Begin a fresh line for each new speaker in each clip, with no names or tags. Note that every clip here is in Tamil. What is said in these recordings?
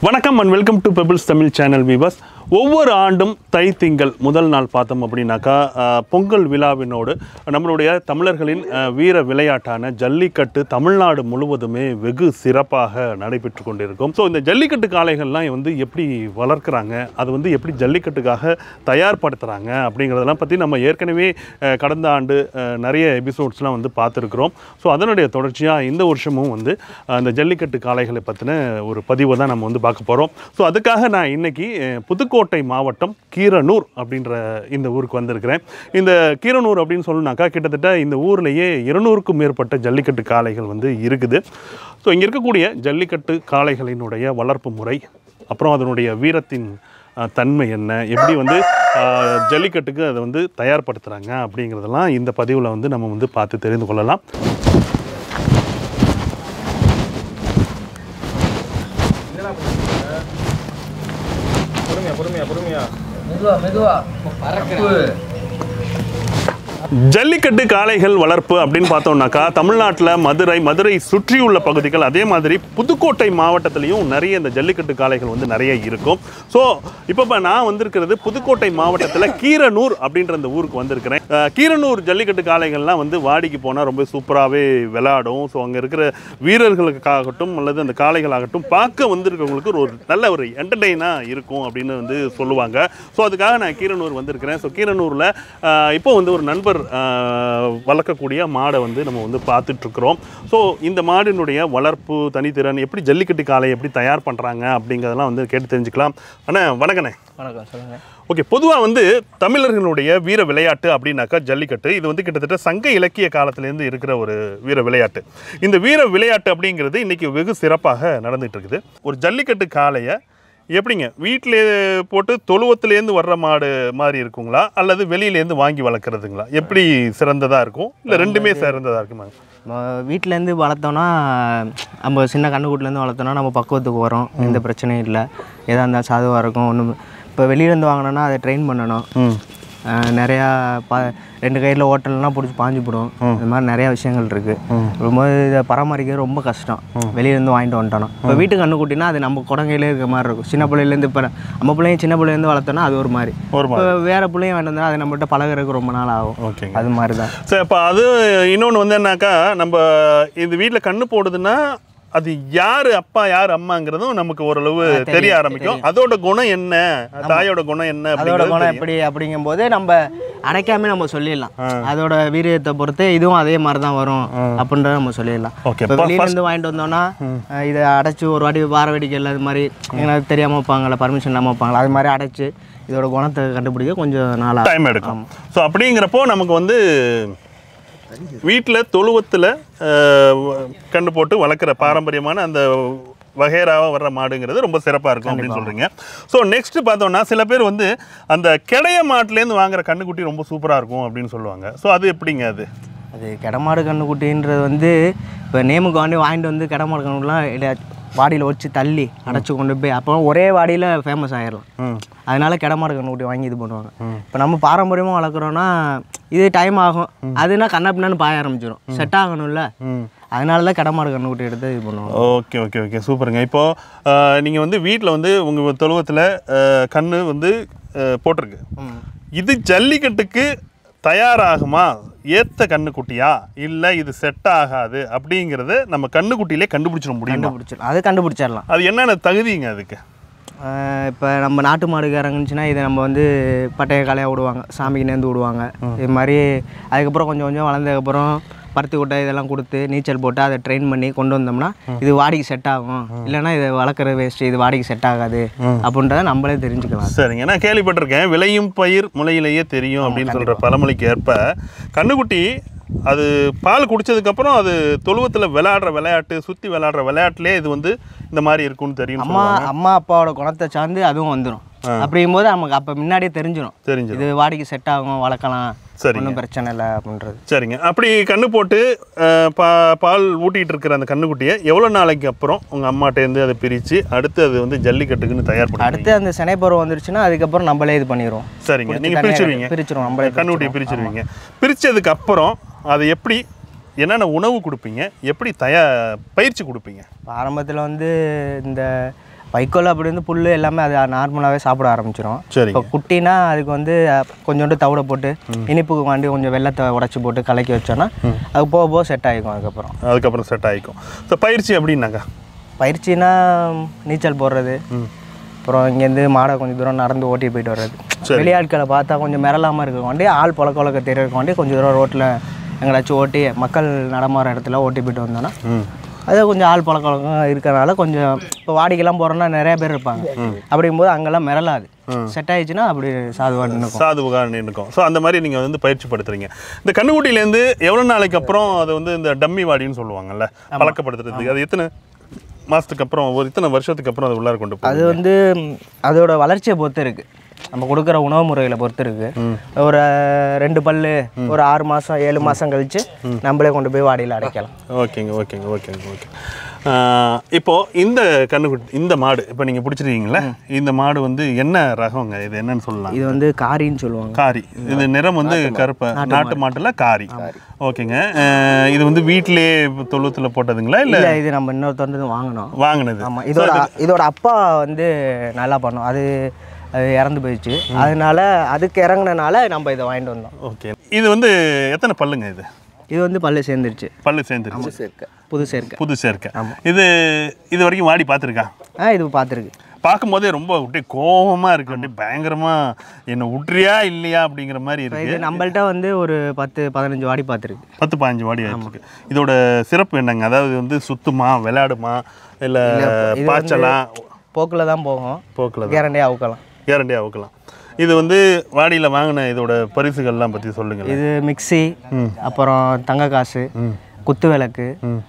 வணக்கம் and welcome to Pebbles Tamil channel viewers ஒவ்வொரு ஆண்டும் தை திங்கள் முதல் நாள் பார்த்தோம் அப்படின்னாக்கா அஹ், பொங்கல் விழாவினோடு நம்மளுடைய தமிழர்களின் அஹ், வீர விளையாட்டான ஜல்லிக்கட்டு தமிழ்நாடு முழுவதுமே வெகு சிறப்பாக நடைபெற்று கொண்டிருக்கும் ஸோ இந்த ஜல்லிக்கட்டு காளைகள்லாம் வந்து எப்படி வளர்க்குறாங்க அது வந்து எப்படி ஜல்லிக்கட்டுக்காக தயார்படுத்துகிறாங்க அப்படிங்கிறதெல்லாம் பற்றி நம்ம ஏற்கனவே அஹ், கடந்த ஆண்டு அஹ், நிறைய எபிசோட்ஸ்லாம் வந்து பார்த்துருக்குறோம் ஸோ அதனுடைய தொடர்ச்சியாக இந்த வருஷமும் வந்து அஹ், அந்த ஜல்லிக்கட்டு காளைகளை பற்றின ஒரு பதிவை தான் நம்ம வந்து பார்க்க போகிறோம் ஸோ அதுக்காக நான் இன்னைக்கு அஹ், புதுக்கோட்டை மாவட்டம் கீரனூர் அப்படின்ற இந்த ஊருக்கு வந்திருக்கிறேன் இந்த கீரனூர் அப்படின்னு சொன்னாக்கா கிட்டத்தட்ட இந்த ஊர்லேயே இருநூறுக்கும் மேற்பட்ட ஜல்லிக்கட்டு காளைகள் வந்து இருக்குது ஸோ இங்கே இருக்கக்கூடிய ஜல்லிக்கட்டு காளைகளினுடைய வளர்ப்பு முறை அப்புறம் அதனுடைய வீரத்தின் அஹ், தன்மை என்ன எப்படி வந்து அஹ், ஜல்லிக்கட்டுக்கு அதை வந்து தயார்படுத்துகிறாங்க அப்படிங்கிறதெல்லாம் இந்த பதிவில் வந்து நம்ம வந்து பார்த்து தெரிந்து கொள்ளலாம்
பொறுமையா பொறுமையா பொறுமையா
மெதுவா மெதுவா பறக்கு
ஜல்லிக்கட்டு காளைகள் வளர்ப்பு அப்படின்னு பார்த்தோம்னாக்கா தமிழ்நாட்டில் மதுரை மதுரை சுற்றியுள்ள பகுதிகள் அதே மாதிரி புதுக்கோட்டை மாவட்டத்திலையும் நிறைய இந்த ஜல்லிக்கட்டு காளைகள் வந்து நிறைய இருக்கும் ஸோ இப்போ இப்போ நான் வந்திருக்கிறது புதுக்கோட்டை மாவட்டத்தில் கீரனூர் அப்படின்ற அந்த ஊருக்கு வந்திருக்கிறேன் அஹ், கீரனூர் ஜல்லிக்கட்டு காளைகள்லாம் வந்து வாடிக்கு போனால் ரொம்ப சூப்பராகவே விளையாடும் ஸோ அங்கே இருக்கிற வீரர்களுக்காகட்டும் அல்லது அந்த காளைகளாகட்டும் பார்க்க வந்திருக்கவங்களுக்கு ஒரு நல்ல ஒரு என்டர்டெயினாக இருக்கும் அப்படின்னு வந்து சொல்லுவாங்க ஸோ அதுக்காக நான் கீரனூர் வந்திருக்கிறேன் ஸோ கீரனூரில் இப்போ வந்து ஒரு நண்பர் ஆஹ், வளர்க்கக்கூடிய மாடை வந்து நம்ம வந்து பார்த்துட்ருக்குறோம் ஸோ இந்த மாடினுடைய வளர்ப்பு தனித்திறன் எப்படி ஜல்லிக்கட்டு காளை எப்படி தயார் பண்ணுறாங்க அப்படிங்கிறதெல்லாம் வந்து கேட்டு தெரிஞ்சுக்கலாம் அண்ணா வணக்கண்ணே
வணக்கம் சொல்லுங்க
ஓகே பொதுவாக வந்து தமிழர்களுடைய வீர விளையாட்டு அப்படின்னாக்கா ஜல்லிக்கட்டு இது வந்து கிட்டத்தட்ட சங்க இலக்கிய காலத்திலேருந்து இருக்கிற ஒரு வீர விளையாட்டு இந்த வீர விளையாட்டு அப்படிங்கிறது இன்னைக்கு வெகு சிறப்பாக நடந்துட்டு இருக்குது ஒரு ஜல்லிக்கட்டு காளையை எப்படிங்க வீட்டிலே போட்டு தொழுவத்திலேருந்து வர்ற மாடு மாதிரி இருக்குங்களா அல்லது வெளியிலேருந்து வாங்கி வளர்க்குறதுங்களா எப்படி சிறந்ததாக இருக்கும் இல்லை ரெண்டுமே சிறந்ததாக இருக்குமா
நம்ம வீட்டிலேருந்து வளர்த்தோன்னா நம்ம சின்ன கண்ணுக்குட்டிலேருந்து வளர்த்தோன்னா நம்ம பக்குவத்துக்கு வரோம் எந்த பிரச்சனையும் இல்லை எதாக இருந்தாலும் சாதுவாக இருக்கும் ஒன்றும் இப்போ வெளியிலேருந்து வாங்கினோன்னா அதை ட்ரெயின் பண்ணணும்
ம்
அஹ் நிறையா பா ரெண்டு கையில் ஓட்டல்னா பிடிச்சி பாஞ்சு போடும் இந்த மாதிரி நிறையா விஷயங்கள் இருக்குது இருக்கும்போது இதை பராமரிக்கிறது ரொம்ப கஷ்டம் வெளியிலேருந்து வாங்கிட்டு வந்துட்டோம் இப்போ வீட்டு கண்ணுக்குட்டினா அது நம்ம குடங்கையிலே இருக்கிற மாதிரி இருக்கும் சின்ன பிள்ளையிலேருந்து இப்போ நம்ம பிள்ளைங்க சின்ன பிள்ளைலேருந்து வளர்த்தோன்னா அது ஒரு மாதிரி
ஒரு
இப்போ வேறு பிள்ளைங்க வாங்கிட்டு வந்தால் அது நம்மகிட்ட பழகுறதுக்கு ரொம்ப நாள் ஆகும்
ஓகேங்க
அது மாதிரி தான்
சரி அப்போ அது இன்னொன்று வந்து என்னன்னாக்கா நம்ம இந்த வீட்டில் கண்ணு போடுதுன்னா அது யார் அப்பா யார் அம்மாங்கிறதும் நமக்கு ஓரளவு தெரிய ஆரம்பிக்கும் அதோட குணம் என்ன தாயோட குணம் என்ன
அதோட
அப்படிங்கிறது
குணம்
தெரியும்.
எப்படி அப்படிங்கும்போது நம்ம அடைக்காம நம்ம சொல்லிடலாம் அதோட வீரியத்தை பொறுத்து இதுவும் அதே மாதிரி தான் வரும் அப்படின்றத நம்ம சொல்லிடலாம்
Okay,
இப்போ
ப-
வெளியிலேருந்து வாங்கிட்டு வந்தோம்னா அஹ் இதை அடைச்சி ஒரு வாட்டி வார வெடிக்கல அது மாதிரி எனக்கு தெரியாமல் வைப்பாங்களா பர்மிஷன் இல்லாமல் வைப்பாங்களா அது மாதிரி அடைச்சி இதோட குணத்தை கண்டுபிடிக்க கொஞ்சம் நாளாக
டைம் எடுக்கும் ஸோ அப்படிங்கிறப்போ நமக்கு வந்து வீட்டில் தொழுவத்தில் கண்டு போட்டு வளர்க்குற பாரம்பரியமான அந்த வகைராவாக வர்ற மாடுங்கிறது ரொம்ப சிறப்பாக இருக்கும் அப்படின்னு சொல்கிறீங்க ஸோ நெக்ஸ்ட் பார்த்தோம்னா சில பேர் வந்து அந்த கிடைய மாட்டுலேருந்து வாங்குற கண்ணுக்குட்டி ரொம்ப சூப்பராக இருக்கும் அப்படின்னு சொல்லுவாங்க ஸோ அது எப்படிங்க அது
அது கிடமாடு கண்ணுக்குட்டின்றது வந்து இப்போ நேமுக்கு வாண்டி வாங்கிட்டு வந்து கிடமாடு கண்ணுக்குலாம் இல்லை வாடியில் வச்சு தள்ளி அடைச்சி கொண்டு போய் அப்போ ஒரே வாடியில் ஃபேமஸ் ஆயிடலாம்
ம்
அதனால கிடமாடு கண்ணுக்குட்டி வாங்கி இது பண்ணுவாங்க இப்போ நம்ம பாரம்பரியமாக வளர்க்குறோன்னா இது டைம் ஆகும் அதுனா கண்ணா பின்னான்னு பாய ஆரம்பிச்சிடும் செட் ஆகணும்ல
ம்
அதனால தான் கிடமாடு கண்ணுக்குட்டி எடுத்து இது பண்ணுவாங்க
ஓகே ஓகே ஓகே சூப்பருங்க இப்போது நீங்கள் வந்து வீட்டில் வந்து உங்கள் தொழுவத்தில் கண்ணு வந்து அஹ், போட்டிருக்கு இது ஜல்லிக்கட்டுக்கு தயாராகுமா ஏத்த கண்ணுக்குட்டியா இல்லை இது செட் ஆகாது அப்படிங்கிறத நம்ம கண்ணுக்குட்டியிலே கண்டுபிடிச்சிட முடியுமா
கண்டுபிடிச்சிடலாம் அது கண்டுபிடிச்சிடலாம்
அது என்னென்ன தகுதிங்க அதுக்கு
இப்போ நம்ம நாட்டு மாடு இறங்குச்சுன்னா இதை நம்ம வந்து பட்டைய காலையாக விடுவாங்க சாமிக்கு நேர்ந்து விடுவாங்க இது மாதிரி அதுக்கப்புறம் கொஞ்சம் கொஞ்சம் வளர்ந்ததுக்கப்புறம் பருத்தி கொட்டை இதெல்லாம் கொடுத்து நீச்சல் போட்டு அதை ட்ரெயின் பண்ணி கொண்டு வந்தோம்னா இது வாடிக்கு செட் ஆகும் இல்லைன்னா இது வளர்க்குற வேஸ்ட்டு இது வாடிக்கு செட் ஆகாது அப்படின்றத நம்மளே தெரிஞ்சுக்கலாம்
சரிங்க நான் கேள்விப்பட்டிருக்கேன் விளையும் பயிர் முளையிலேயே தெரியும் அப்படின்னு சொல்கிற பழமொழிக்கு ஏற்ப கண்ணுக்குட்டி அது பால் குடிச்சதுக்கப்புறம் அது தொழுவத்தில் விளையாடுற விளையாட்டு சுற்றி விளையாடுற விளையாட்டுலேயே இது வந்து இந்த மாதிரி இருக்கும்னு தெரியும்
அம்மா அம்மா அப்பாவோட குணத்தை சார்ந்து அதுவும் வந்துடும் அப்படிங்கும்போது நமக்கு அப்போ முன்னாடியே தெரிஞ்சிடும்
தெரிஞ்சது
இது வாடிக்கு செட் ஆகும் வளர்க்கலாம்
சரிங்க.
ஒன்றும் பிரச்சனை இல்லை அப்படின்றது
சரிங்க அப்படி கண்ணு போட்டு அஹ், பா பால் ஊட்டிகிட்டு இருக்கிற அந்த கண்ணுக்குட்டியை எவ்வளோ நாளைக்கு அப்புறம் உங்கள் அம்மாட்டேருந்து அதை பிரித்து அடுத்து அது வந்து ஜல்லிக்கட்டுக்குன்னு தயார் பண்ணுவீங்க
அடுத்து அந்த சினை பருவம் வந்துருச்சுன்னா அதுக்கப்புறம் நம்மளே இது பண்ணிடுவோம்
சரிங்க நீங்கள் பிரிச்சிருவீங்க
பிரிச்சிருவோம் நம்மளே
கண்ணுக்குட்டியை பிரிச்சிருவீங்க பிரித்ததுக்கு அப்புறம் அதை எப்படி என்னென்ன உணவு கொடுப்பீங்க எப்படி தயா பயிற்சி கொடுப்பீங்க
ஆரம்பத்தில் வந்து இந்த வைக்கோல் அப்படி வந்து புல் எல்லாமே அது நார்மலாகவே சாப்பிட ஆரம்பிச்சிடும்
சரிங்க
இப்போ குட்டினா அதுக்கு வந்து அஹ், கொஞ்சோண்டு தவிட போட்டு இனிப்புக்கு வாண்டி கொஞ்சம் வெள்ளத்தை உடச்சி போட்டு கலக்கி வச்சோன்னா அது போக போக செட் ஆகிக்கும் அதுக்கப்புறம்
அதுக்கப்புறம் செட் ஆகிக்கும் ஸோ பயிற்சி அப்படின்னாக்கா
பயிற்சினா நீச்சல் போடுறது அப்புறம் இங்கேருந்து மாடை கொஞ்சம் தூரம் நடந்து ஓட்டி போயிட்டு வர்றது வெளியாட்களை பார்த்தா கொஞ்சம் மிரளாமல் இருக்க வேண்டி ஆள் புழக்க வழக்க தெரியறதுக்கு வேண்டி கொஞ்சம் தூரம் ரோட்டில் எங்கேயாச்சும் ஓட்டி மக்கள் நடமாற இடத்துல ஓட்டி போயிட்டு வந்தோன்னா
ம்
அது கொஞ்சம் ஆள் பழக்க வழக்கம் இருக்கிறனால கொஞ்சம் இப்போ வாடிக்கெல்லாம் போகிறோன்னா நிறைய பேர் இருப்பாங்க அப்படிங்கும்போது அங்கெல்லாம் மிரளாது செட் ஆயிடுச்சுன்னா அப்படி சாதுவாக நின்றுக்கும்
சாதுவாக இருக்கும் ஸோ அந்த மாதிரி நீங்கள் வந்து பயிற்சி படுத்துறீங்க இந்த கண்ணுக்குட்டியிலேருந்து எவ்வளோ நாளைக்கு அப்புறம் அது வந்து இந்த டம்மி வாடின்னு சொல்லுவாங்கல்ல பழக்கப்படுத்துறதுக்கு அது எத்தனை மாதத்துக்கு அப்புறம் ஒரு இத்தனை வருஷத்துக்கு அப்புறம் அது உள்ளார கொண்டு
அது
போகும்
வந்து ம், அதோட வளர்ச்சியை பொறுத்து இருக்கு நம்ம கொடுக்குற உணவு முறைகளை பொறுத்து இருக்கு ஒரு ரெண்டு பல்லு ஒரு ஆறு மாதம் ஏழு மாதம் கழிச்சு நம்மளே கொண்டு போய் வாடியில் அடைக்கலாம்
ஓகேங்க ஓகேங்க ஓகேங்க ஓகே இப்போ இந்த கண்ணுக்குட்டி இந்த மாடு இப்போ நீங்கள் பிடிச்சிருக்கீங்களே இந்த மாடு வந்து என்ன ரகங்க இது என்னன்னு சொல்லலாம்
இது வந்து காரின்னு சொல்லுவாங்க
காரி இது நிறம் வந்து கருப்பு நாட்டு மாட்டுல காரி ஓகேங்க அஹ், இது வந்து வீட்டிலே தொழுத்தில் போட்டதுங்களா இல்லை
இல்லை இது நம்ம இன்னொருத்தருந்து வாங்கினோம்
வாங்கினது
ஆமாம் இதோட இதோட அப்பா வந்து நல்லா பண்ணோம் அது அது இறந்து போயிடுச்சு அதனால அதுக்கு இறங்குனனால நம்ம இதை வாங்கிட்டு வந்தோம்
ஓகே இது வந்து எத்தனை பல்லுங்க இது
இது வந்து பல்லு சேர்ந்துருச்சு
பல்லு சேர்ந்துருச்சு
சேர்க்க புது சேர்க்க
புது சேர்க்கை இது இது வரைக்கும் வாடி பார்த்துருக்கா
ஆ இது பார்த்துருக்கு
பார்க்கும்போதே ரொம்ப அப்படியே கோபமாக இருக்கு அப்படியே பயங்கரமாக என்னை விட்றியா இல்லையா அப்படிங்கிற மாதிரி இருக்கு
இது நம்மள்ட்ட வந்து ஒரு பத்து பதினஞ்சு வாடி பார்த்துருக்கு
பத்து பதினஞ்சு வாடி ஆயிருக்கு இதோட சிறப்பு என்னங்க அதாவது வந்து சுத்துமா விளையாடுமா இல்லை பாய்ச்சலா
போக்கில் தான் போகும்
போக்கில்
கேரண்டியாக அவுக்கலாம்
கேரண்டியாக அவுக்கலாம் இது வந்து வாடியில் வாங்கின இதோட பரிசுகள்லாம் பற்றி சொல்லுங்கள்
இது மிக்ஸி அப்புறம் தங்க காசு குத்து விளக்கு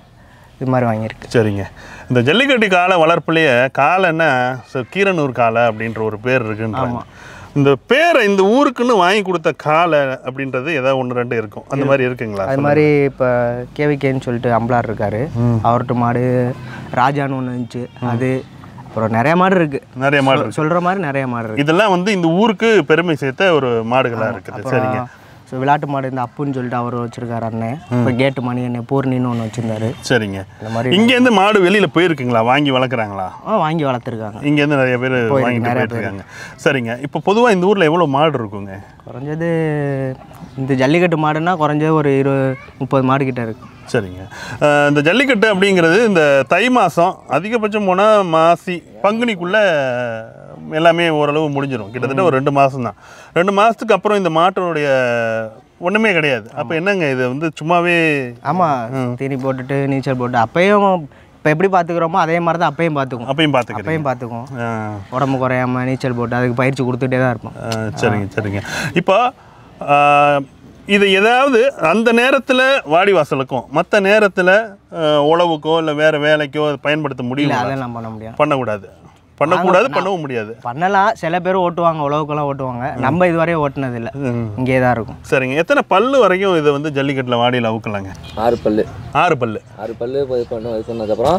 இது மாதிரி வாங்கியிருக்கு
சரிங்க இந்த ஜல்லிக்கட்டு காளை வளர்ப்புலேயே காளைன்னா ச- கீரனூர் காளை அப்படின்ற ஒரு பேர் இருக்குன்றாங்க இந்த பேரை இந்த ஊருக்குன்னு வாங்கி கொடுத்த காளை அப்படின்றது ஏதாவது ஒன்று ரெண்டு இருக்கும் அந்த மாதிரி இருக்குங்களா
அது மாதிரி இப்போ கேவிகேன்னு சொல்லிட்டு அம்பலார் இருக்காரு அவர்கிட்ட மாடு ராஜான்னு ஒன்று இருந்துச்சு அது அப்புறம் நிறைய மாடு இருக்கு
நிறைய மாடு இருக்கு
சொல்கிற மாதிரி நிறைய மாடு இருக்கு
இதெல்லாம் வந்து இந்த ஊருக்கு பெருமை சேர்த்த ஒரு மாடுகளாக இருக்குது சரிங்க
ஸோ விளையாட்டு மாடு இந்த அப்புன்னு சொல்லிட்டு அவர் வச்சிருக்காரு அண்ணன் இப்போ கேட்டு மணி அண்ணன் பூர்ணின்னு ஒன்று வச்சிருந்தாரு
சரிங்க
இந்த மாதிரி
இங்கேருந்து மாடு வெளியில் போயிருக்குங்களா வாங்கி வளர்க்குறாங்களா
ஆ வாங்கி வளர்த்துருக்காங்க
இங்கேருந்து நிறைய பேர் வாங்கிட்டு போயிட்டு இருக்காங்க சரிங்க இப்போ பொதுவாக இந்த ஊரில் எவ்வளோ மாடு இருக்குங்க
குறைஞ்சது இந்த ஜல்லிக்கட்டு மாடுன்னா குறைஞ்சது ஒரு இரு முப்பது மாடு கிட்ட இருக்கு
சரிங்க அஹ் இந்த ஜல்லிக்கட்டு அப்படிங்கிறது இந்த தை மாதம் அதிகபட்சம் போனால் மாசி பங்குனிக்குள்ளே எல்லாமே ஓரளவு முடிஞ்சிடும் கிட்டத்தட்ட ஒரு ரெண்டு மாதம் தான் ரெண்டு மாதத்துக்கு அப்புறம் இந்த மாட்டினுடைய ஒன்றுமே கிடையாது அப்போ என்னங்க இது வந்து சும்மாவே
ஆமாம் தீனி போட்டுட்டு நீச்சல் போட்டு அப்பயும் இப்போ எப்படி பார்த்துக்குறோமோ அதே மாதிரி தான் அப்பயும் பார்த்துக்குவோம்
அப்பயும் பார்த்துக்கிறீங்க
அப்பயும் பார்த்துக்குவோம்
ஆ
உடம்பு குறையாம நீச்சல் போட்டு அதுக்கு பயிற்சி கொடுத்துட்டே தான் இருப்போம்
ஆ, சரிங்க சரிங்க இப்போ ஆ, இது ஏதாவது அந்த நேரத்தில் வாடி வாசலுக்கும் மற்ற நேரத்தில் உழவுக்கோ இல்லை வேறு வேலைக்கோ அதை பயன்படுத்த
இல்லை
முடியல
அதெல்லாம் பண்ண முடியாது
பண்ணக்கூடாது பண்ணக்கூடாது பண்ணவும் முடியாது
பண்ணலாம் சில பேர் ஓட்டுவாங்க உழவுக்கெல்லாம் ஓட்டுவாங்க நம்ம இதுவரையும் ஓட்டுனது இல்லை இங்கே தான் இருக்கும்
சரிங்க எத்தனை பல்லு வரைக்கும் இதை வந்து ஜல்லிக்கட்டில் வாடியில் அவுக்கலாங்க
ஆறு பல்லு
ஆறு பல்லு
ஆறு பல்லு இது பண்ணும் இது பண்ணதுக்கப்புறம்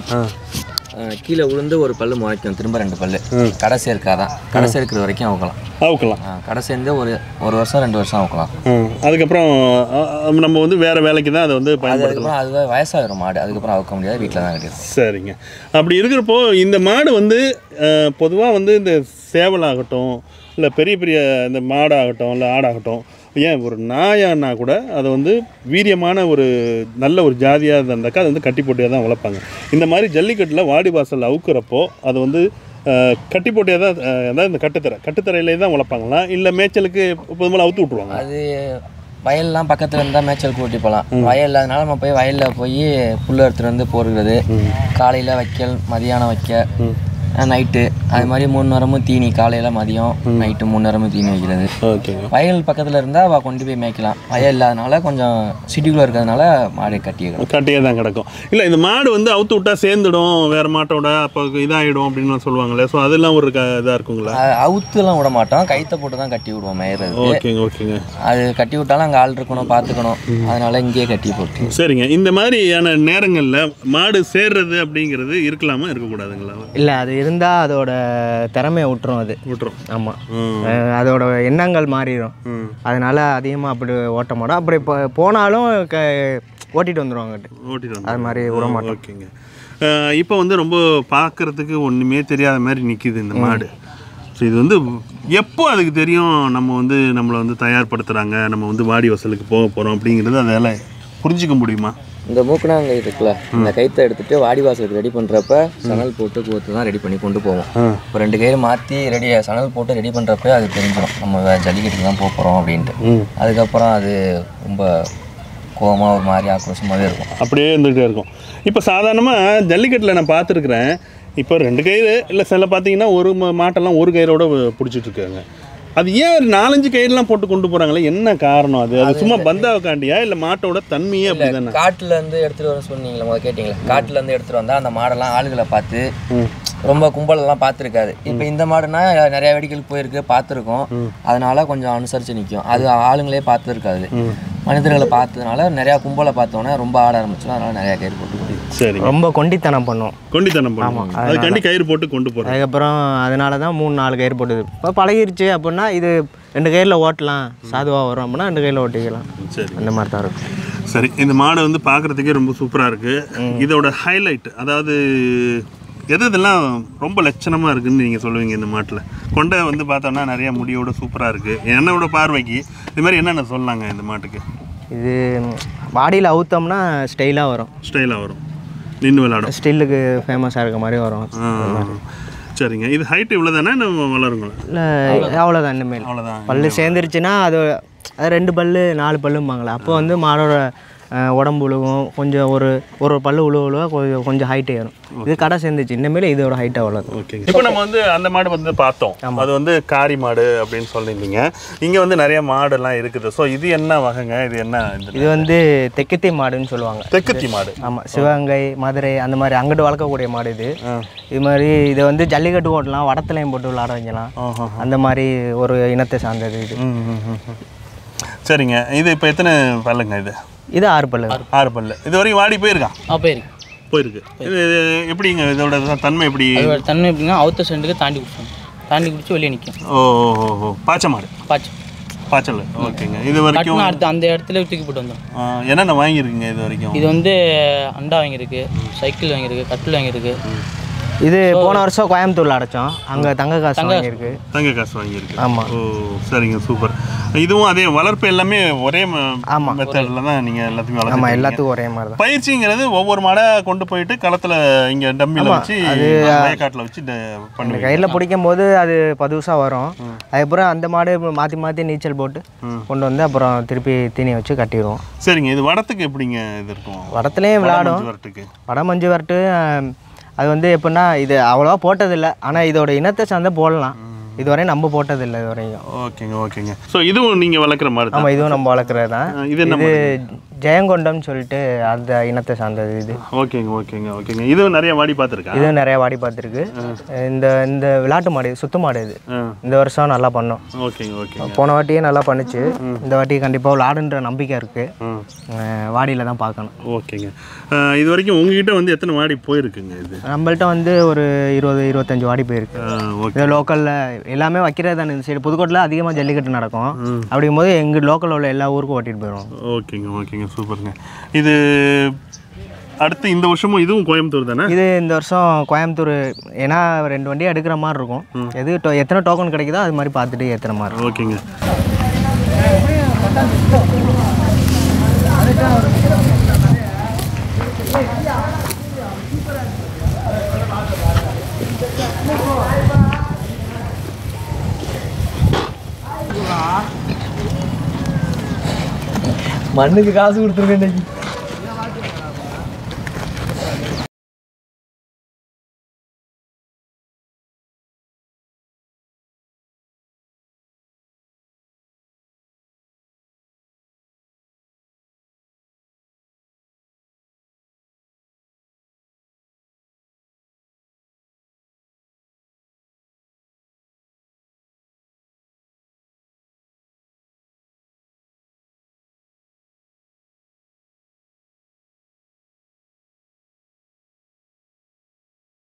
அஹ், கீழே விழுந்து ஒரு பல்லு முளைக்கும் திரும்ப ரெண்டு பல்லு கடைசி இருக்காதான் கடைசி இருக்கிற வரைக்கும் அவுக்கலாம்
அவுக்கலாம்
கடைசி இருந்து ஒரு ஒரு வருஷம் ரெண்டு வருஷம் அவுக்கலாம்
ம். அதுக்கப்புறம் அ, அ, நம்ம வந்து வேறு வேலைக்கு தான் அதை வந்து பயன்படுத்தலாம்
அதுக்கப்புறம் அதுவே வயசாகிடும் மாடு அதுக்கப்புறம் அவுக்க முடியாது வீட்டில் தான் கட்டிடும்
சரிங்க அப்படி இருக்கிறப்போ இந்த மாடு வந்து பொதுவாக வந்து இந்த சேவலாகட்டும் இல்லை பெரிய பெரிய இந்த மாடாகட்டும் இல்லை ஆடாகட்டும் ஏன் ஒரு நாயானா கூட அதை வந்து வீரியமான ஒரு நல்ல ஒரு ஜாதியாக இருந்தாக்கா அதை வந்து கட்டி போட்டியாக தான் வளர்ப்பாங்க இந்த மாதிரி ஜல்லிக்கட்டில் வாடி வாசல் அவுக்கிறப்போ அது வந்து அஹ், கட்டி போட்டியாக தான் அஹ், அதாவது இந்த கட்டுத்தரை கட்டுத்தரையிலே தான் வளர்ப்பாங்களா இல்லை மேய்ச்சலுக்கு பொதுமலை அவுத்து விட்ருவாங்க
அது வயல்லாம் பக்கத்தில் இருந்தால் மேய்ச்சல் கூட்டி போகலாம் வயல் இல்லாதனால நம்ம போய் வயலில் போய் புல் எடுத்துகிட்டு வந்து போடுறது காலையில் வைக்கல் மதியானம் வைக்க நைட்டு அது மாதிரி மூணு நேரமும் தீனி காலையில் மதியம் நைட்டு மூணு நேரமும் தீனி வைக்கிறது
ஓகேங்க
வயல் பக்கத்தில் இருந்தால் அவள் கொண்டு போய் மேய்க்கலாம் வயல் இல்லாதனால கொஞ்சம் சிட்டிக்குள்ளே இருக்கிறதுனால மாடு கட்டி வைக்கலாம்
கட்டியே தான் கிடக்கும் இல்லை இந்த மாடு வந்து அவுத்து விட்டா சேர்ந்துடும் வேறு மாட்டோட அப்போ இதாகிடும் அப்படின்னு சொல்லுவாங்களே ஸோ அதெல்லாம் ஒரு க இதாக இருக்குங்களா
அஹ் அவுத்துலாம் விட மாட்டோம் கைத்தை போட்டு தான் கட்டி விடுவோம் மேயறதுக்கு
ஓகேங்க ஓகேங்க
அது கட்டி விட்டாலும் அங்கே ஆள் இருக்கணும் பார்த்துக்கணும் அதனால இங்கேயே கட்டி போட்டு
சரிங்க இந்த மாதிரியான நேரங்களில் மாடு சேர்றது அப்படிங்கிறது இருக்கலாமா இருக்கக்கூடாதுங்களா
இல்லை அது இருந்தால் அதோட திறமையை விட்டுரும் அது
விட்டுரும்
ஆமாம்
ம்
அதோட எண்ணங்கள் மாறிடும்
ம்
அதனால அதிகமாக அப்படி ஓட்ட மாட்டோம் அப்படி இப்போ போனாலும் க ஓட்டிட்டு வந்துடுவாங்கட்டு
ஓட்டிட்டு
அது மாதிரி விட மாட்டோம்
ஓகேங்க இப்போ வந்து ரொம்ப பார்க்கறதுக்கு ஒன்றுமே தெரியாத மாதிரி நிற்கிது இந்த மாடு ஸோ இது வந்து எப்போ அதுக்கு தெரியும் நம்ம வந்து நம்மளை வந்து தயார்படுத்துகிறாங்க நம்ம வந்து வாடி வாசலுக்கு போக போகிறோம் அப்படிங்கிறது அதால் புரிஞ்சிக்க முடியுமா
இந்த மூக்கணாங்கை இருக்குல்ல இந்த கைத்தை எடுத்துட்டு வாடிவாசலுக்கு ரெடி பண்ணுறப்ப சணல் போட்டு கோத்து தான் ரெடி பண்ணி கொண்டு போவோம் இப்போ ரெண்டு கயிறு மாற்றி ரெடி சணல் போட்டு ரெடி பண்ணுறப்ப அது தெரிஞ்சிடும் நம்ம வே- ஜல்லிக்கட்டுக்கு தான் போக போகிறோம் அப்படின்ட்டு அதுக்கப்புறம் அது ரொம்ப கோவமாக ஒரு மாதிரி ஆக்ரோஷமாகவே இருக்கும்
அப்படியே இருந்துகிட்டே இருக்கும் இப்போ சாதாரணமாக ஜல்லிக்கட்டில் நான் பார்த்துருக்குறேன் இப்போ ரெண்டு கயிறு இல்லை சில பார்த்தீங்கன்னா ஒரு ம- மாட்டெல்லாம் ஒரு கயிறோட பிடிச்சிட்டு இருக்காங்க அது ஏன் ஒரு நாலஞ்சு கயிறுலாம் போட்டு கொண்டு போகிறாங்களே என்ன காரணம் அது அது சும்மா பந்தாவுக்காண்டியா இல்லை மாட்டோட தன்மையே அப்படி தானே
காட்டுல இருந்து எடுத்துட்டு வர சொன்னீங்களா முதல்ல கேட்டீங்களா காட்டுல இருந்து எடுத்துட்டு வந்தா அந்த மாடெல்லாம் ஆளுகளை பார்த்து ரொம்ப கும்பலெல்லாம் பார்த்துருக்காது இப்போ இந்த மாடுனா நிறைய வெடிக்கல் போயிருக்கு பார்த்துருக்கோம் அதனால கொஞ்சம் அனுசரிச்சு நிற்கும் அது ஆளுங்களே பார்த்துருக்காது மனிதர்களை பார்த்ததுனால நிறையா கும்பலை பார்த்தோன்னே ரொம்ப ஆட ஆரம்பிச்சோம் அதனால நிறைய கயிறு போட்டு கூட்டிட்டு
சரி
ரொம்ப கொண்டித்தனம் பண்ணுவோம்
கொண்டித்தனம் பண்ணுவோம் அதுக்காண்டி கயிறு போட்டு கொண்டு போகிறோம்
அதுக்கப்புறம் அதனால தான் மூணு நாலு கயிறு போட்டுது இப்போ பழகிருச்சு அப்படின்னா இது ரெண்டு கயிறில் ஓட்டலாம் சாதுவாக வரும் அப்படின்னா ரெண்டு கயிறில் ஓட்டிக்கலாம்
சரி
அந்த மாதிரி தான் இருக்கும்
சரி இந்த மாடு வந்து பார்க்குறதுக்கே ரொம்ப சூப்பராக இருக்குது இதோட ஹைலைட் அதாவது எது இதெல்லாம் ரொம்ப லட்சணமாக இருக்குன்னு நீங்கள் சொல்லுவீங்க இந்த மாட்டில் கொண்டை வந்து பார்த்தோன்னா நிறைய முடியோட சூப்பராக இருக்குது என்னோட பார்வைக்கு இது மாதிரி என்னென்ன சொல்லலாங்க இந்த மாட்டுக்கு
இது வாடியில் அவுத்தோம்னா ஸ்டைலாக வரும்
ஸ்டைலாக வரும் நின்று விளாடும்
ஸ்டில்லுக்கு ஃபேமஸாக இருக்க மாதிரி வரும்
ஆ, சரிங்க இது ஹைட் இவ்வளோ தானே நம்ம வளருங்களா
இல்லை அவ்வளோதான் இனிமேல்
அவ்வளோதான்
பல்லு சேர்ந்துருச்சுன்னா அது அது ரெண்டு பல்லு நாலு பல்லும்பாங்களே அப்போ வந்து மாடோட அஹ், உடம்பு உழுவும் கொஞ்சம் ஒரு ஒரு பல்லு உழுவ உழுவ கொஞ்சம் கொஞ்சம் ஹைட் ஏறும் இது கடை சேர்ந்துச்சு இனிமேல் இதோட ஹைட் அவ்வளோதான்
ஓகேங்க இப்போ நம்ம வந்து அந்த மாடு வந்து பார்த்தோம் அது வந்து காரி மாடு அப்படின்னு சொல்லியிருந்தீங்க இங்கே வந்து நிறைய மாடெல்லாம் இருக்குது ஸோ இது என்ன வகைங்க இது என்ன இது
இது வந்து தெக்கத்தி மாடுன்னு சொல்லுவாங்க
தெக்குத்தி மாடு
ஆமாம் சிவகங்கை மதுரை அந்த மாதிரி அங்கிட்டு வளர்க்கக்கூடிய மாடு இது இது மாதிரி இதை வந்து ஜல்லிக்கட்டு ஓட்டலாம் வடத்துலையும் போட்டு விளாட வைக்கலாம்
ஆஹா.
அந்த மாதிரி ஒரு இனத்தை சார்ந்தது இது
ம், ம், ம், ம். சரிங்க இது இப்போ எத்தனை பல்லுங்க இது
இது ஆறு பல்லு
ஆறு பல்லு இது வரைக்கும் வாடி போயிருக்கான்
ஆ போயிருக்கு
போயிருக்கு இது இது எப்படிங்க இதோட தன்மை எப்படி
அதோட தன்மை எப்படின்னா அவுத்த சென்ட்டுக்கு தாண்டி குடிச்சோம் தாண்டி குடிச்சு வெளியே நிற்கும்
ஓ ஓ, ஓ ஓ பாச்சை மாடு
பாச்சு
பாய்ச்சல் ஓகேங்க இது வரைக்கும்
கட்டினா அடுத்து அந்த இடத்துல தூக்கி போட்டு வந்தோம்
ஆ, என்னென்ன வாங்கியிருக்கீங்க இது வரைக்கும்
இது வந்து அண்டா வாங்கியிருக்கு சைக்கிள் வாங்கியிருக்கு கட்டில் வாங்கியிருக்கு
இது போன வருஷம் கோயம்புத்தூர்ல அடைச்சோம் அங்கே தங்க காசு வாங்கியிருக்கு
தங்க காசு வாங்கியிருக்கு
ஆமாம்
ஓ சரிங்க சூப்பர் இதுவும் அதே வளர்ப்பு எல்லாமே ஒரே
ஆமா.
மெத்தடில் தான் நீங்கள் எல்லாத்தையுமே
ஆமாம்
வளர்த்து
எல்லாத்துக்கும் ஒரே மாதிரி தான்
பயிற்சிங்கிறது ஒவ்வொரு மாடை கொண்டு போயிட்டு களத்தில் இங்கே டம்மியில் வச்சு வயக்காட்டில் வச்சு ட- பண்ணுவீங்க
கையில் பிடிக்கும் போது அது பதுசாக வரும் அதுக்கப்புறம் அந்த மாடு மாற்றி மாற்றி நீச்சல் போட்டு கொண்டு வந்து அப்புறம் திருப்பி தீனி வச்சு கட்டிடுவோம்
சரிங்க இது வடத்துக்கு எப்படிங்க இது இருக்கும்
வடத்துலேயும் விளையாடும்
மஞ்சு வரட்டுக்கு
வட மஞ்சு வரட்டு ஆம், அது வந்து எப்படின்னா இது அவ்வளோவா போட்டதில்லை ஆனால் இதோட இனத்தை சார்ந்த போடலாம் இதுவரையும் நம்ம போட்டதில்லை இது வரையும்
ஓகேங்க ஓகேங்க ஸோ இதுவும் நீங்கள் வளர்க்குற மாதிரி தான்
ஆமாம் இதுவும் நம்ம வளர்க்குறது தான்
ஆ, இது என்ன
இது ஜெயங்கொண்டம்னு சொல்லிட்டு அந்த இனத்தை சார்ந்தது இது
ஓகேங்க ஓகேங்க ஓகேங்க இதுவும் நிறைய வாடி பார்த்துருக்கேன்
இதுவும் நிறைய வாடி பார்த்துருக்கு இந்த இந்த விளாட்டு மாடு சுத்து மாடு இது
ஆ.
இந்த வருஷம் நல்லா பண்ணோம்
ஓகேங்க ஓகேங்க
போன வாட்டியே நல்லா பண்ணுச்சு இந்த வாட்டி கண்டிப்பாக விளாடுன்ற நம்பிக்கை இருக்குது
ம்
வாடியில் தான் பார்க்கணும்
ஓகேங்க ஆ, இது வரைக்கும் உங்ககிட்ட வந்து எத்தனை வாடி போயிருக்குங்க இது
நம்மள்ட்ட வந்து ஒரு இருபது இருபத்தஞ்சு வாடி போயிருக்கு
ஆ, ஓகே
இது லோக்கலில் எல்லாமே வைக்கிறது தானே இந்த சைடு புதுக்கோட்டில் அதிகமாக ஜல்லிக்கட்டு நடக்கும் அப்படிங்கும்போது எங்கள் லோக்கலில் உள்ள எல்லா ஊருக்கும் ஓட்டிட்டு போயிடுவோம்
ஓகேங்க ஓகேங்க சூப்பருங்க இது அடுத்து இந்த வருஷமும் இதுவும் கோயம்புத்தூர் தானே
இது இந்த வருஷம் கோயம்புத்தூர் ஏன்னா ரெண்டு வண்டியை எடுக்கிற மாதிரி இருக்கும் எது டோ- எத்தனை டோக்கன் கிடைக்குதோ அது மாதிரி பார்த்துட்டு ஏற்றுற மாதிரி இருக்கும்.
ஓகேங்க
மண்ணுக்கு காசு கொடுத்துருக்கேன் இன்னைக்கு